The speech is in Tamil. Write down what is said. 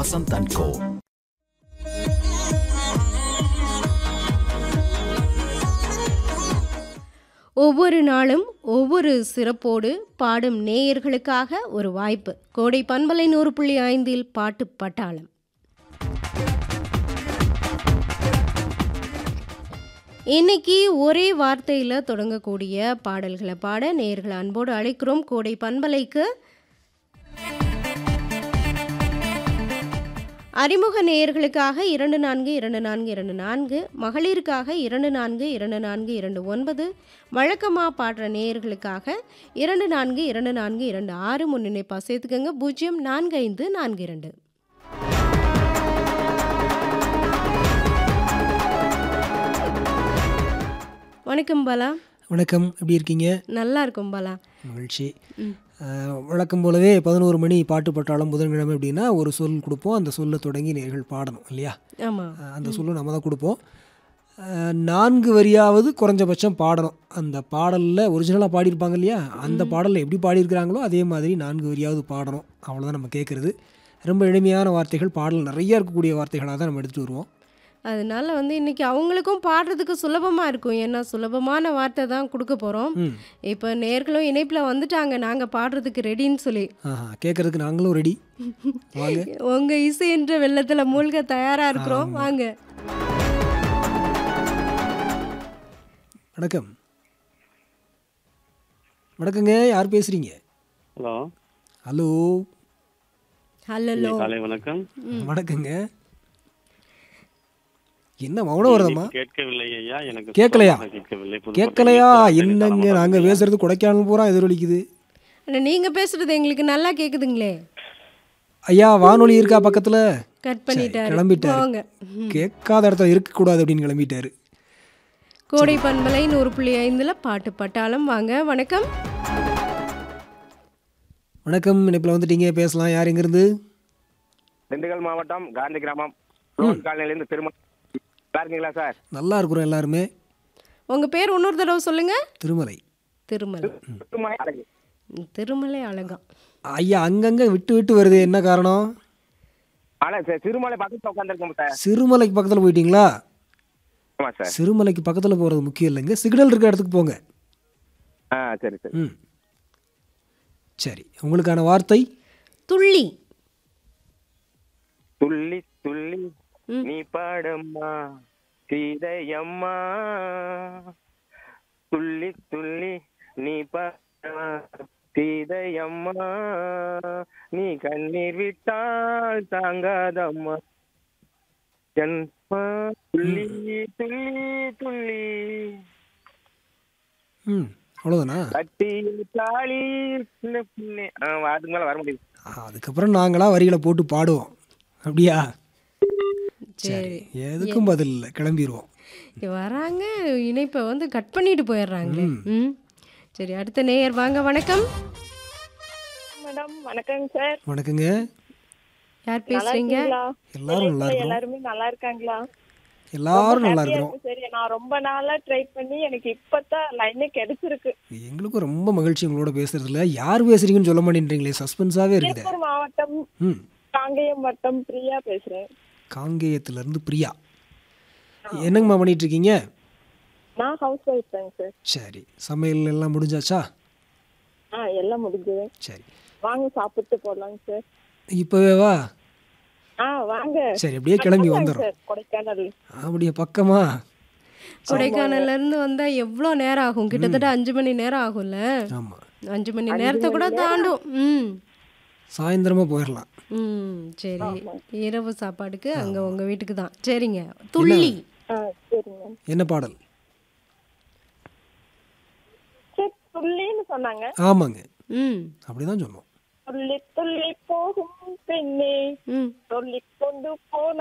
வசந்த் அண்ட் கோ ஒவ்வொரு நாளும் ஒவ்வொரு சிறப்போடு பாடும் நேயர்களுக்காக ஒரு வாய்ப்பு கோடை பண்பலை நூறு புள்ளி ஐந்தில் பாட்டு பட்டாளம் இன்னைக்கு ஒரே வார்த்தையில் தொடங்கக்கூடிய பாடல்களை பாட நேயர்களை அன்போடு அழைக்கிறோம் கோடை பண்பலைக்கு அறிமுக நேயர்களுக்காக இரண்டு நான்கு இரண்டு நான்கு இரண்டு நான்கு மகளிருக்காக இரண்டு நான்கு இரண்டு நான்கு இரண்டு ஒன்பது வழக்கமாக பாடுற நேயர்களுக்காக இரண்டு நான்கு இரண்டு நான்கு இரண்டு ஆறு முன்னிணைப்பா சேர்த்துக்கோங்க பூஜ்ஜியம் நான்கு ஐந்து நான்கு இரண்டு வணக்கம் பாலா வணக்கம் எப்படி இருக்கீங்க நல்லா இருக்கும் பாலா மகிழ்ச்சி அஹ், வழக்கம் போலவே பதினோரு மணி பாட்டு பட்டாளம் புதன்கிழமை அப்படின்னா ஒரு சொல் கொடுப்போம் அந்த சொல்லை தொடங்கி நேர்கள் பாடணும் இல்லையா ஆமாம் அஹ், அந்த சொல்லும் நம்ம தான் கொடுப்போம் அஹ், நான்கு வரியாவது குறைஞ்சபட்சம் பாடணும் அந்த பாடலில் ஒரிஜினலாக பாடியிருப்பாங்க இல்லையா அந்த பாடலில் எப்படி பாடியிருக்கிறாங்களோ அதே மாதிரி நான்கு வரியாவது பாடணும் அவ்வளோதான் நம்ம கேட்குறது ரொம்ப எளிமையான வார்த்தைகள் பாடல் நிறைய இருக்கக்கூடிய வார்த்தைகளாக தான் நம்ம எடுத்துகிட்டு வருவோம் அதனால வந்து இன்னைக்கு அவங்களுக்கும் பாடுறதுக்கு சுலபமாக இருக்கும் ஏன்னா சுலபமான வார்த்தை தான் கொடுக்க போகிறோம் ம் இப்போ நேர்களும் இணைப்பில் வந்துட்டாங்க நாங்கள் பாடுறதுக்கு ரெடின்னு சொல்லி ஆஹா கேட்குறதுக்கு நாங்களும் ரெடி வாங்க உங்கள் இசை என்ற வெள்ளத்தில் மூழ்க தயாராக இருக்கிறோம் வாங்க வணக்கம் வணக்கங்க யார் பேசுகிறீங்க ஹலோ ஹலோ ஹலோ காலை வணக்கம் வணக்கங்க என்ன மௌனம் வருதம்மா கேட்கவில்லை ஐயா எனக்கு கேட்கலையா? சுத்தமாக கேட்கவில்லை புது கேட்கலையா பாட்டு என்னங்க நாங்கள் பேசுறது கொடைக்கானல் பூரா எதிரொலிக்குது ஆனால் நீங்கள் பேசுகிறது எங்களுக்கு நல்லா கேட்குதுங்களே ஐயா வானொலி இருக்கா பக்கத்தில் கட் பண்ணிட்டாரு கிளம்பிட்டாரு போங்க கேட்காத இடத்துல இருக்கக்கூடாது அப்படின்னு கிளம்பிட்டாரு கோடை பண்பலை நூறு புள்ளி ஐந்தில் பாட்டு பட்டாளம் வாங்க வணக்கம் வணக்கம் இணைப்பில் வந்துட்டீங்க பேசலாம் யார் எங்கேருந்து திண்டுக்கல் மாவட்டம் காந்தி கிராமம் ரோட் காலனிலேருந்து திரும்ப நல்லா இருக்கீங்களா சார் நல்லா இருக்கிறோம் எல்லாருமே உங்கள் பேர் இன்னொரு தடவை சொல்லுங்கள் திருமலை திருமலை திருமலை அழகு. திருமலை அழகம் ஐயா அங்கங்கே விட்டு விட்டு வருது என்ன காரணம் ஆனா சார் திருமலை பக்கத்துல உட்காந்துருக்கோம் சார் சிறுமலைக்கு பக்கத்தில் போயிட்டீங்களா ஆமா சார் சிறுமலைக்கு பக்கத்தில் போகிறது முக்கியம் இல்லைங்க சிக்னல் இருக்க இடத்துக்கு போங்க ஆ சரி சரி ம் சரி உங்களுக்கான வார்த்தை துள்ளி துள்ளி துள்ளி நீ பாடம்மா சீதையம்மா துள்ளி துள்ளி நீ பாடம்மா சீதையம்மா நீ கண்ணீர் விட்டால் தாங்காதம்மா ஜன்மா துள்ளி துள்ளி துள்ளி ம் அவ்வளோதானா கட்டி தாலி சின்ன பிள்ளை ஆ, அதுக்கு மேல வர முடியுது அதுக்கப்புறம் நாங்களாம் வரிகளை போட்டு பாடுவோம் அப்படியா சரி எதுக்கும் பதில் இல்லை கிளம்பிடுவோம் இங்க வராங்க இணைப்பை வந்து கட் பண்ணிட்டு போயிடுறாங்களே ம் சரி அடுத்த நேயர் வாங்க வணக்கம் மேடம் வணக்கங்க சார் வணக்கங்க யார் பேசுறீங்க இருக்கீங்களா? எல்லாரும் நல்லா இருக்கிறோம் எல்லாருமே நல்லா இருக்காங்களா எல்லாரும் நல்லா happy ஆ இருக்கிறோம் இருக்கு சரி நான் ரொம்ப நாளா ட்ரை பண்ணி எனக்கு இப்பதான் லைனே கிடைச்சிருக்கு எங்களுக்கும் ரொம்ப மகிழ்ச்சி உங்களோட பேசுறதுல யார் பேசுறீங்கன்னு சொல்ல மாட்டேன்றீங்களே சஸ்பென்ஸாகவே இருக்குது திருப்பூர் மாவட்டம் ம் காங்கேயம் வட்டம் பிரியா பேசுறேன் காங்கேயத்துலேருந்து பிரியா என்னங்கம்மா பண்ணிட்டு இருக்கீங்க நான் ஹவுஸ் ஒய்ஃப் தாங்க சார் சரி சமையல் எல்லாம் முடிஞ்சாச்சா ஆ எல்லாம் முடிஞ்சது சரி வாங்க சாப்பிட்டு போடலாங்க சார் இப்போவே வா ஆ வாங்க சரி அப்படியே கிளம்பி வாங்க வந்துடும் சார் கொடைக்கானல் அப்படியே பக்கமா கொடைக்கானல்ல இருந்து வந்தா எவ்வளோ நேரம் ஆகும் கிட்டத்தட்ட அஞ்சு மணி நேரம் ஆகும்ல ஆமாம் அஞ்சு மணி நேரத்தை கூட தாண்டும் ம் சாயந்தரமாக போயிடலாம் ம் சரி இரவு சாப்பாடுக்கு அங்க உங்க வீட்டுக்கு தான் சரிங்க துள்ளி ஆ சரிங்க என்ன பாடல் சரி துள்ளின்னு சொன்னாங்க ஆமாங்க ம் அப்படிதான் சொன்னோம் துள்ளி துள்ளி போகும் பெண்ணே ம் சொல்லி கொண்டு போன